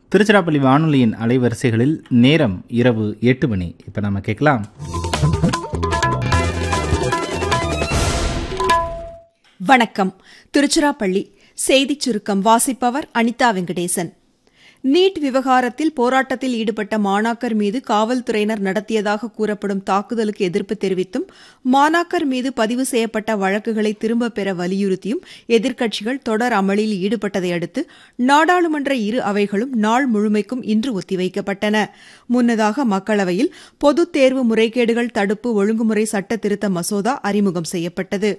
திருச்சிராப்பள்ளி வானொலியின் அலைவரிசைகளில் நேரம் இரவு எட்டு மணி இப்போ நம்ம கேட்கலாம் வணக்கம் திருச்சிராப்பள்ளி செய்திச் சுருக்கம் வாசிப்பவர் அனிதா வெங்கடேசன் நீட் விவகாரத்தில் போராட்டத்தில் ஈடுபட்ட மாணாக்கர் மீது காவல்துறையினர் நடத்தியதாக கூறப்படும் தாக்குதலுக்கு எதிர்ப்பு தெரிவித்தும் மாணாக்கர் மீது பதிவு செய்யப்பட்ட வழக்குகளை திரும்பப் பெற வலியுறுத்தியும் எதிர்க்கட்சிகள் தொடர் அமளியில் ஈடுபட்டதை அடுத்து நாடாளுமன்ற இரு அவைகளும் நாள் முழுமைக்கும் இன்று ஒத்திவைக்கப்பட்டன முன்னதாக மக்களவையில் பொதுத் தேர்வு முறைகேடுகள் தடுப்பு ஒழுங்குமுறை சட்ட திருத்த மசோதா அறிமுகம் செய்யப்பட்டது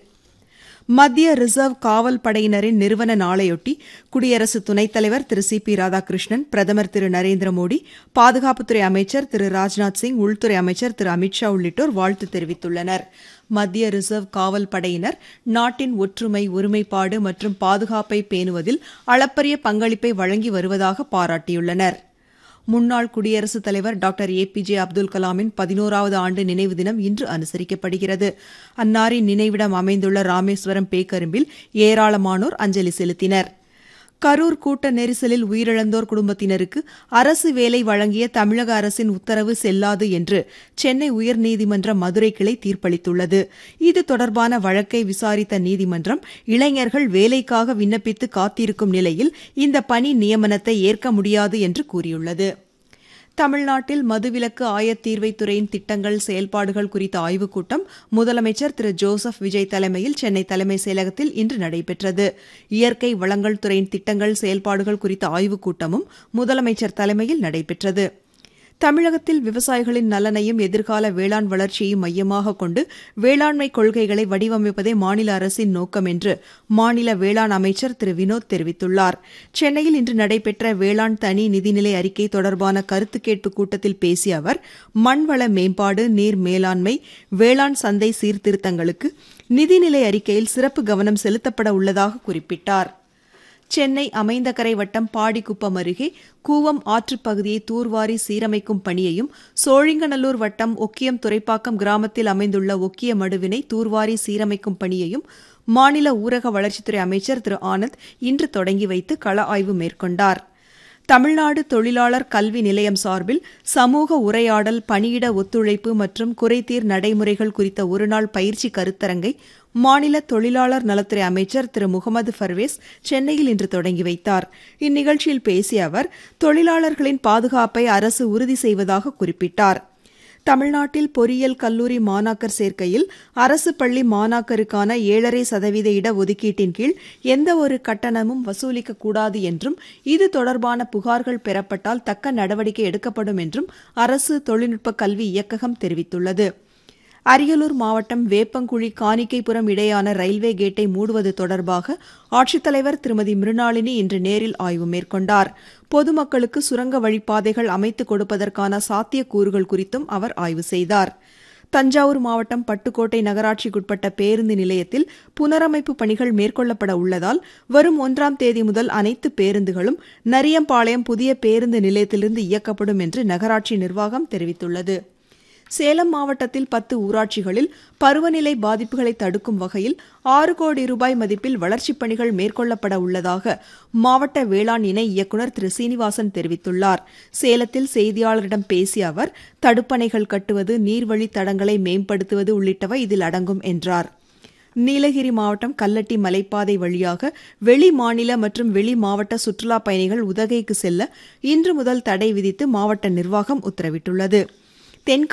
மத்திய ரிசர்வ் காவல் படையினரின் நிறுவன நாளையொட்டி குடியரசு துணைத் தலைவர் திரு சி பி ராதாகிருஷ்ணன் பிரதமர் திரு நரேந்திர மோடி பாதுகாப்புத்துறை அமைச்சர் திரு ராஜ்நாத் சிங் உள்துறை அமைச்சர் திரு அமித்ஷா உள்ளிட்டோர் வாழ்த்து தெரிவித்துள்ளனர் மத்திய ரிசர்வ் காவல் படையினர் நாட்டின் ஒற்றுமை ஒருமைப்பாடு மற்றும் பாதுகாப்பை பேணுவதில் அளப்பரிய பங்களிப்பை வழங்கி வருவதாக பாராட்டியுள்ளனா் முன்னாள் குடியரசுத் தலைவர் doctor A P J Abdul கலாமின் பதினோராவது ஆண்டு நினைவு தினம் இன்று அனுசரிக்கப்படுகிறது அன்னாரின் நினைவிடம் அமைந்துள்ள ராமேஸ்வரம் பேக்கரும்பில் ஏராளமானோர் அஞ்சலி செலுத்தினர் கரூர் கூட்ட நெரிசலில் உயிரிழந்தோர் குடும்பத்தினருக்கு அரசு வேலை வழங்கிய தமிழக அரசின் உத்தரவு செல்லாது என்று சென்னை உயர்நீதிமன்ற மதுரை கிளை தீர்ப்பளித்துள்ளது இது தொடர்பான வழக்கை விசாரித்த நீதிமன்றம் இளைஞர்கள் வேலைக்காக விண்ணப்பித்து காத்திருக்கும் நிலையில் இந்த பணி நியமனத்தை ஏற்க முடியாது என்று கூறியுள்ளது தமிழ்நாட்டில் மதுவிலக்கு ஆயத்தீர்வைத் துறையின் திட்டங்கள் செயல்பாடுகள் குறித்த ஆய்வுக் கூட்டம் முதலமைச்சர் திரு ஜோசப் விஜய் தலைமையில் சென்னை தலைமைச் செயலகத்தில் இன்று நடைபெற்றது இயற்கை வளங்கள் துறையின் திட்டங்கள் செயல்பாடுகள் குறித்த ஆய்வுக் கூட்டமும் முதலமைச்சர் தலைமையில் நடைபெற்றது தமிழகத்தில் விவசாயிகளின் நலனையும் எதிர்கால வேளாண் வளர்ச்சியையும் மையமாக கொண்டு வேளாண்மை கொள்கைகளை வடிவமைப்பதே மாநில அரசின் நோக்கம் என்று மாநில வேளாண் அமைச்சர் திரு வினோத் தெரிவித்துள்ளார் சென்னையில் இன்று நடைபெற்ற வேளாண் தனி நிதிநிலை அறிக்கை தொடர்பான கருத்து கேட்பு கூட்டத்தில் பேசிய அவர் மண்வள மேம்பாடு நீர் மேலாண்மை வேளாண் சந்தை சீர்திருத்தங்களுக்கு நிதிநிலை அறிக்கையில் சிறப்பு கவனம் செலுத்தப்பட உள்ளதாக குறிப்பிட்டார் சென்னை அமைந்தகரை வட்டம் பாடிக்குப்பம் அருகே கூவம் ஆற்றுப் பகுதியை தூர்வாரி சீரமைக்கும் பணியையும் சோழிங்கநல்லூர் வட்டம் ஒக்கியம் துறைப்பாக்கம் கிராமத்தில் அமைந்துள்ள ஒக்கிய மடுவினை தூர்வாரி சீரமைக்கும் பணியையும் மாநில ஊரக வளர்ச்சித்துறை அமைச்சர் திரு ஆனந்த் இன்று தொடங்கி வைத்து கள ஆய்வு மேற்கொண்டார் தமிழ்நாடு தொழிலாளர் கல்வி நிலையம் சார்பில் சமூக உரையாடல் பணியிட ஒத்துழைப்பு மற்றும் குறைதீர் நடைமுறைகள் குறித்த ஒருநாள் பயிற்சி கருத்தரங்கை மாநில தொழிலாளர் நலத்துறை அமைச்சர் திரு முகமது ஃபர்வேஸ் சென்னையில் இன்று தொடங்கி வைத்தார் இந்நிகழ்ச்சியில் பேசிய அவர் தொழிலாளர்களின் பாதுகாப்பை அரசு உறுதி செய்வதாக குறிப்பிட்டார் தமிழ்நாட்டில் பொறியியல் கல்லூரி மாணாக்கர் சேர்க்கையில் அரசு பள்ளி மாணாக்கருக்கான ஏழரை சதவீத இடஒதுக்கீட்டின் கீழ் எந்த ஒரு கட்டணமும் வசூலிக்கக்கூடாது என்றும் இது தொடர்பான புகார்கள் பெறப்பட்டால் தக்க நடவடிக்கை எடுக்கப்படும் என்றும் அரசு தொழில்நுட்ப கல்வி இயக்ககம் தெரிவித்துள்ளது அரியலூர் மாவட்டம் வேப்பங்குழி காணிக்கைப்புறம் இடையான ரயில்வே கேட்டை மூடுவது தொடர்பாக ஆட்சித்தலைவர் திருமதி மிருணாளினி இன்று நேரில் ஆய்வு மேற்கொண்டார் பொதுமக்களுக்கு சுரங்க வழிப்பாதைகள் அமைத்துக் கொடுப்பதற்கான சாத்தியக்கூறுகள் குறித்தும் அவர் ஆய்வு செய்தார் தஞ்சாவூர் மாவட்டம் பட்டுக்கோட்டை நகராட்சிக்குட்பட்ட பேருந்து நிலையத்தில் புனரமைப்பு பணிகள் மேற்கொள்ளப்பட உள்ளதால் வரும் ஒன்றாம் தேதி முதல் அனைத்து பேருந்துகளும் நரியம்பாளையம் புதிய பேருந்து நிலையத்திலிருந்து இயக்கப்படும் என்று நகராட்சி நிர்வாகம் தெரிவித்துள்ளது சேலம் மாவட்டத்தில் பத்து ஊராட்சிகளில் பருவநிலை பாதிப்புகளை தடுக்கும் வகையில் ஆறு கோடி ரூபாய் மதிப்பில் வளர்ச்சிப் பணிகள் மேற்கொள்ளப்பட உள்ளதாக மாவட்ட வேளாண் இணை இயக்குநர் திரு சீனிவாசன் தெரிவித்துள்ளார் சேலத்தில் செய்தியாளரிடம் பேசிய அவர் தடுப்பணைகள் கட்டுவது நீர்வழி தடங்களை மேம்படுத்துவது உள்ளிட்டவை இதில் அடங்கும் என்றார் நீலகிரி மாவட்டம் கல்லட்டி மலைப்பாதை வழியாக வெளி மாநில மற்றும் வெளி மாவட்ட சுற்றுலாப் பயணிகள் உதகைக்கு செல்ல இன்று முதல் தடை விதித்து மாவட்ட நிர்வாகம் உத்தரவிட்டுள்ளது தென்கா